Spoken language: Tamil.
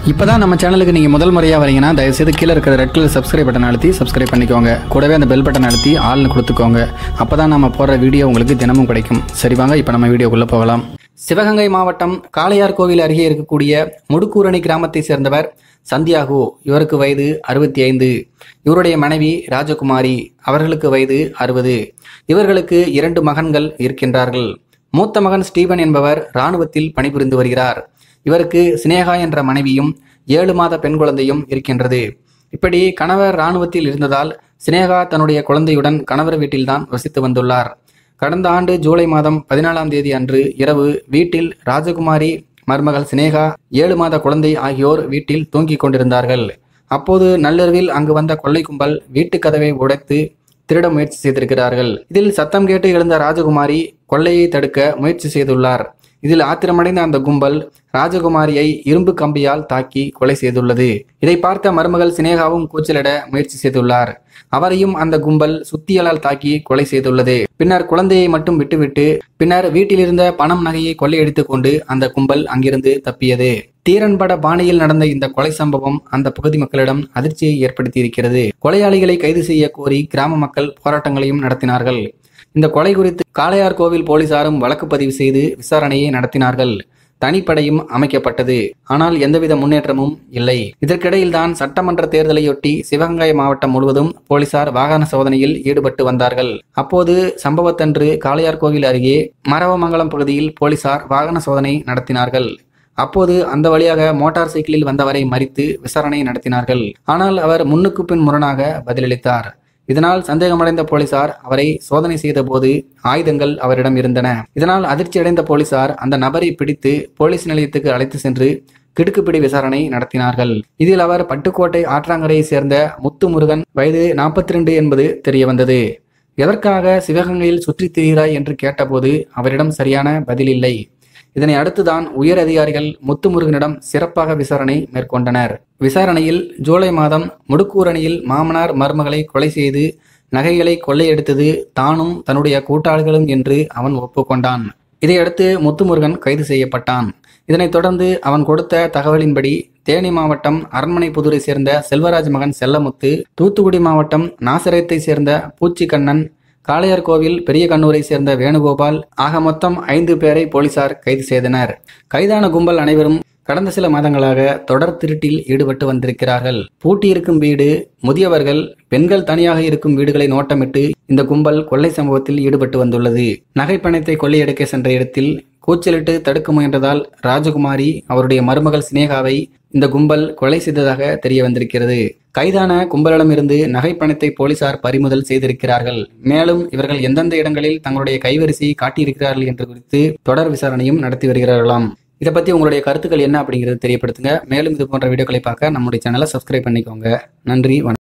இப்பதான் நம்ம சேனலுக்கு நீங்க முதல் முறையா வரீங்கன்னா தயவுசெய்து கீழே இருக்கிற ரெட் கலர் சப்ஸ்கிரைப் பட்டன் அழுத்தி சப்ஸ்கிரைப் பண்ணிக்கோங்க கூடவே அந்த பெல் பட்டன் அழுத்தி ஆள்னு கொடுத்துக்கோங்க அப்பதான் நம்ம போடுற வீடியோ உங்களுக்கு தினமும் கிடைக்கும் சரி வாங்க இப்போ நம்ம வீடியோக்குள்ள போகலாம் சிவகங்கை மாவட்டம் காளையார் கோவில் அருகே இருக்கக்கூடிய முடுக்கூரணி கிராமத்தை சேர்ந்தவர் சந்தியாகு இவருக்கு வயது அறுபத்தி ஐந்து இவருடைய மனைவி ராஜகுமாரி அவர்களுக்கு வயது அறுபது இவர்களுக்கு இரண்டு மகன்கள் இருக்கின்றார்கள் மூத்த மகன் ஸ்டீவன் என்பவர் இராணுவத்தில் பணிபுரிந்து வருகிறார் இவருக்கு சினேகா என்ற மனைவியும் ஏழு மாத பெண் குழந்தையும் இருக்கின்றது இப்படி கணவர் இராணுவத்தில் இருந்ததால் சினேகா தன்னுடைய குழந்தையுடன் கணவர் வீட்டில்தான் வசித்து வந்துள்ளார் கடந்த ஆண்டு ஜூலை மாதம் பதினாலாம் தேதி அன்று இரவு வீட்டில் ராஜகுமாரி மருமகள் சினேகா ஏழு மாத குழந்தை ஆகியோர் வீட்டில் தூங்கிக் கொண்டிருந்தார்கள் அப்போது நள்ளிரவில் அங்கு வந்த கொள்ளை கும்பல் வீட்டுக் கதவை உடைத்து திருட முயற்சி செய்திருக்கிறார்கள் இதில் சத்தம் கேட்டு எழுந்த ராஜகுமாரி கொள்ளையை தடுக்க முயற்சி செய்துள்ளார் இதில் ஆத்திரமடைந்த அந்த கும்பல் ராஜகுமாரியை இரும்பு கம்பியால் தாக்கி கொலை செய்துள்ளது இதை பார்த்த மருமகள் சினேகாவும் கூச்சலிட முயற்சி செய்துள்ளார் அவரையும் அந்த கும்பல் சுத்தியலால் தாக்கி கொலை செய்துள்ளது பின்னர் குழந்தையை மட்டும் விட்டுவிட்டு பின்னர் வீட்டிலிருந்த பணம் நகையை கொள்ளையடித்துக் கொண்டு அந்த கும்பல் அங்கிருந்து தப்பியது தீரன்பட பாணியில் நடந்த இந்த கொலை சம்பவம் அந்த பகுதி மக்களிடம் அதிர்ச்சியை ஏற்படுத்தி இருக்கிறது கொலையாளிகளை கைது செய்ய கோரி கிராம மக்கள் போராட்டங்களையும் நடத்தினார்கள் இந்த கொலை குறித்து காளையார் கோவில் போலீசாரும் வழக்கு பதிவு செய்து விசாரணையை நடத்தினார்கள் தனிப்படையும் அமைக்கப்பட்டது ஆனால் எந்தவித முன்னேற்றமும் இல்லை இதற்கிடையில்தான் சட்டமன்ற தேர்தலையொட்டி சிவகங்கை மாவட்டம் முழுவதும் போலீசார் வாகன சோதனையில் ஈடுபட்டு வந்தார்கள் அப்போது சம்பவத்தன்று காளையார் கோவில் அருகே மரவமங்கலம் பகுதியில் போலீசார் வாகன சோதனை நடத்தினார்கள் அப்போது அந்த வழியாக மோட்டார் சைக்கிளில் வந்தவரை மறித்து விசாரணை நடத்தினார்கள் ஆனால் அவர் முன்னுக்கு பின் முரணாக பதிலளித்தார் இதனால் சந்தேகமடைந்த போலீசார் அவரை சோதனை செய்தபோது ஆயுதங்கள் அவரிடம் இருந்தன இதனால் அதிர்ச்சியடைந்த போலீசார் அந்த நபரை பிடித்து போலீஸ் நிலையத்துக்கு அழைத்து சென்று கிடுக்குப்பிடி விசாரணை நடத்தினார்கள் இதில் அவர் பட்டுக்கோட்டை ஆற்றாங்கரையை சேர்ந்த முத்துமுருகன் வயது நாற்பத்தி ரெண்டு என்பது தெரிய வந்தது எதற்காக சிவகங்கையில் சுற்றித் திரிகிறாய் என்று கேட்டபோது அவரிடம் சரியான பதில் இல்லை இதனை அடுத்துதான் உயர் அதிகாரிகள் முத்துமுருகனிடம் சிறப்பாக விசாரணை மேற்கொண்டனர் விசாரணையில் ஜூலை மாதம் முடுக்கூரணியில் மாமனார் மருமகளை கொலை செய்து நகைகளை கொள்ளையடித்தது தானும் தன்னுடைய கூட்டாளிகளும் என்று அவன் ஒப்புக்கொண்டான் இதையடுத்து முத்துமுருகன் கைது செய்யப்பட்டான் இதனைத் தொடர்ந்து அவன் கொடுத்த தகவலின்படி தேனி மாவட்டம் அரண்மனைப்புதூரை சேர்ந்த செல்வராஜ் மகன் செல்லமுத்து தூத்துக்குடி மாவட்டம் நாசரத்தை சேர்ந்த பூச்சிக்கண்ணன் காளையார் கோவில் பெரிய கண்ணூரை சேர்ந்த வேணுகோபால் ஆக மொத்தம் ஐந்து பேரை போலீசார் கைது செய்தனர் கைதான கும்பல் அனைவரும் கடந்த சில மாதங்களாக தொடர் திருட்டில் ஈடுபட்டு வந்திருக்கிறார்கள் பூட்டியிருக்கும் வீடு முதியவர்கள் பெண்கள் தனியாக இருக்கும் வீடுகளை நோட்டமிட்டு இந்த கும்பல் கொள்ளை சம்பவத்தில் ஈடுபட்டு வந்துள்ளது நகை பணத்தை கொள்ளையடிக்க சென்ற இடத்தில் கூச்சலிட்டு தடுக்க முயன்றதால் ராஜகுமாரி அவருடைய மருமகள் சினேகாவை இந்த கும்பல் கொலை செய்ததாக தெரிய வந்திருக்கிறது கைதான கும்பலிடமிருந்து நகை பணத்தை போலீசார் பறிமுதல் செய்திருக்கிறார்கள் மேலும் இவர்கள் எந்தெந்த இடங்களில் தங்களுடைய கைவரிசையை காட்டியிருக்கிறார்கள் என்று குறித்து தொடர் விசாரணையும் நடத்தி வருகிறார்களாம் இதை பத்தி உங்களுடைய கருத்துக்கள் என்ன அப்படிங்கிறது தெரியப்படுத்துங்க மேலும் இது போன்ற வீடியோக்களை பார்க்க நம்முடைய சேனலை சப்ஸ்கிரைப் பண்ணிக்கோங்க நன்றி வணக்கம்